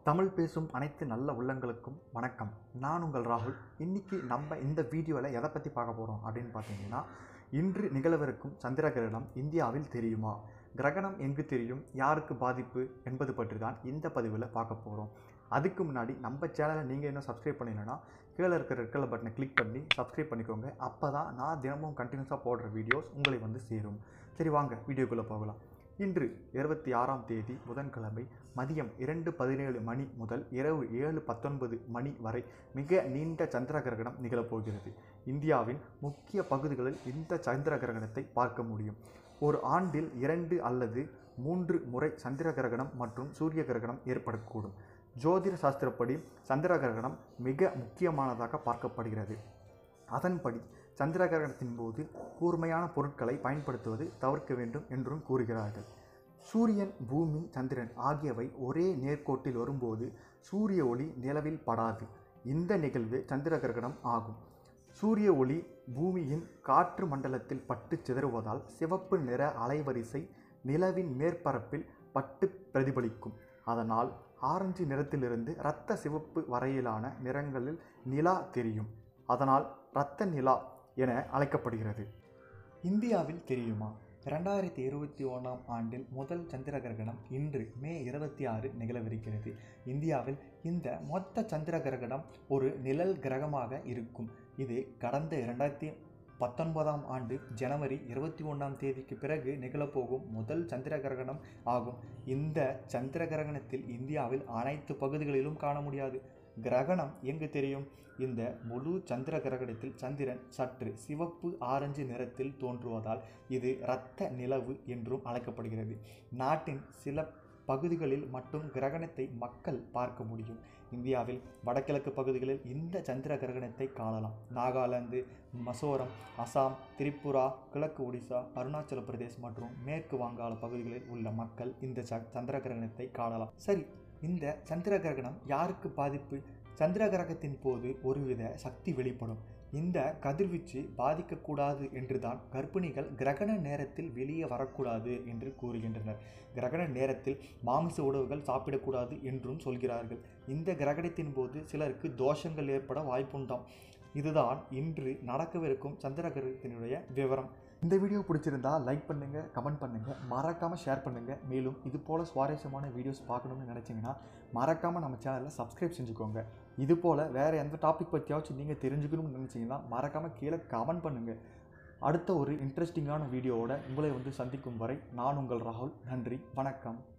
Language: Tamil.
தமிழ் பேசும் அனைத்து நல்ல உள்ளங்களுக்கும் வணக்கம் நான் உங்கள் ராகுல் இன்னைக்கு நம்ம இந்த வீடியோவில் எதை பற்றி பார்க்க போகிறோம் அப்படின்னு பார்த்தீங்கன்னா இன்று நிகழவிருக்கும் சந்திர கிரகணம் இந்தியாவில் தெரியுமா கிரகணம் எங்கு தெரியும் யாருக்கு பாதிப்பு என்பது பற்றி தான் இந்த பதிவில் பார்க்க போகிறோம் அதுக்கு முன்னாடி நம்ம சேனலை நீங்கள் இன்னும் சப்ஸ்கிரைப் பண்ணலைன்னா கீழே இருக்கிற ரெட் கலர் பட்டனை கிளிக் பண்ணி சப்ஸ்கிரைப் பண்ணிக்கோங்க அப்போ தான் நான் தினமும் கண்டினியூஸாக போடுற வீடியோஸ் உங்களை வந்து சேரும் சரி வாங்க வீடியோக்குள்ளே போகலாம் இன்று இருபத்தி ஆறாம் தேதி புதன்கிழமை மதியம் இரண்டு பதினேழு மணி முதல் இரவு ஏழு பத்தொன்பது மணி வரை மிக நீண்ட சந்திர கிரகணம் நிகழப்போகிறது இந்தியாவின் முக்கிய பகுதிகளில் இந்த சந்திர கிரகணத்தை பார்க்க முடியும் ஒரு ஆண்டில் இரண்டு அல்லது மூன்று முறை சந்திர கிரகணம் மற்றும் சூரிய கிரகணம் ஏற்படக்கூடும் ஜோதிட சாஸ்திரப்படி சந்திர கிரகணம் மிக முக்கியமானதாக பார்க்கப்படுகிறது அதன்படி சந்திர கிரகணத்தின் போது கூர்மையான பொருட்களை பயன்படுத்துவது தவிர்க்க வேண்டும் என்றும் கூறுகிறார்கள் சூரியன் பூமி சந்திரன் ஆகியவை ஒரே நேர்கோட்டில் வரும்போது சூரிய ஒளி நிலவில் படாது இந்த நிகழ்வு சந்திர கிரகணம் ஆகும் சூரிய ஒளி பூமியின் காற்று மண்டலத்தில் பட்டு சிதறுவதால் சிவப்பு நிற அலைவரிசை நிலவின் மேற்பரப்பில் பட்டு பிரதிபலிக்கும் அதனால் ஆரஞ்சு நிறத்திலிருந்து இரத்த சிவப்பு வரையிலான நிறங்களில் நிலா தெரியும் அதனால் இரத்த நிலா என அழைக்கப்படுகிறது இந்தியாவில் தெரியுமா ரெண்டாயிரத்தி இருபத்தி ஒன்றாம் ஆண்டில் முதல் சந்திர கிரகணம் இன்று மே இருபத்தி ஆறு நிகழவிருக்கிறது இந்தியாவில் இந்த மொத்த சந்திர கிரகணம் ஒரு நிழல் கிரகமாக இருக்கும் இது கடந்த இரண்டாயிரத்தி பத்தொன்பதாம் ஆண்டு ஜனவரி இருபத்தி ஒன்றாம் தேதிக்கு பிறகு நிகழப்போகும் முதல் சந்திர கிரகணம் ஆகும் இந்த சந்திர கிரகணத்தில் இந்தியாவில் அனைத்து பகுதிகளிலும் காண முடியாது கிரகணம் எங்கு தெரியும் இந்த முழு சந்திர கிரகணத்தில் சந்திரன் சற்று சிவப்பு ஆரஞ்சு நிறத்தில் தோன்றுவதால் இது இரத்த நிலவு என்றும் அழைக்கப்படுகிறது நாட்டின் சில பகுதிகளில் மட்டும் கிரகணத்தை மக்கள் பார்க்க முடியும் இந்தியாவில் வடகிழக்கு பகுதிகளில் இந்த சந்திர கிரகணத்தை காணலாம் நாகாலாந்து மசோரம் அசாம் திரிபுரா கிழக்கு ஒடிசா அருணாச்சல பிரதேஷ் மற்றும் மேற்கு வங்காள பகுதிகளில் உள்ள மக்கள் இந்த ச சந்திர கிரகணத்தை காணலாம் சரி இந்த சந்திர கிரகணம் யாருக்கு பாதிப்பு சந்திர கிரகத்தின் போது ஒருவித சக்தி வெளிப்படும் இந்த கதிர்வீச்சு பாதிக்கக்கூடாது என்றுதான் கர்ப்பிணிகள் கிரகண நேரத்தில் வெளியே வரக்கூடாது என்று கூறுகின்றனர் கிரகண நேரத்தில் மாமிச உணவுகள் சாப்பிடக்கூடாது என்றும் சொல்கிறார்கள் இந்த கிரகணத்தின் போது சிலருக்கு தோஷங்கள் ஏற்பட வாய்ப்புண்டாம் இதுதான் இன்று நடக்கவிருக்கும் சந்திர கிரகத்தினுடைய விவரம் இந்த வீடியோ பிடிச்சிருந்தா லைக் பண்ணுங்கள் கமெண்ட் பண்ணுங்கள் மறக்காமல் ஷேர் பண்ணுங்கள் மேலும் இது போல் சுவாரஸ்யமான வீடியோஸ் பார்க்கணும்னு நினச்சிங்கன்னா மறக்காமல் நம்ம சேனலில் சப்ஸ்கிரைப் செஞ்சுக்கோங்க இது போல் வேறு எந்த டாபிக் பற்றியாச்சும் நீங்கள் தெரிஞ்சுக்கணும்னு நினச்சிங்கன்னா மறக்காமல் கீழே கமெண்ட் பண்ணுங்கள் அடுத்த ஒரு இன்ட்ரெஸ்டிங்கான வீடியோவோட உங்களை வந்து சந்திக்கும் வரை நான் உங்கள் ராகுல் நன்றி வணக்கம்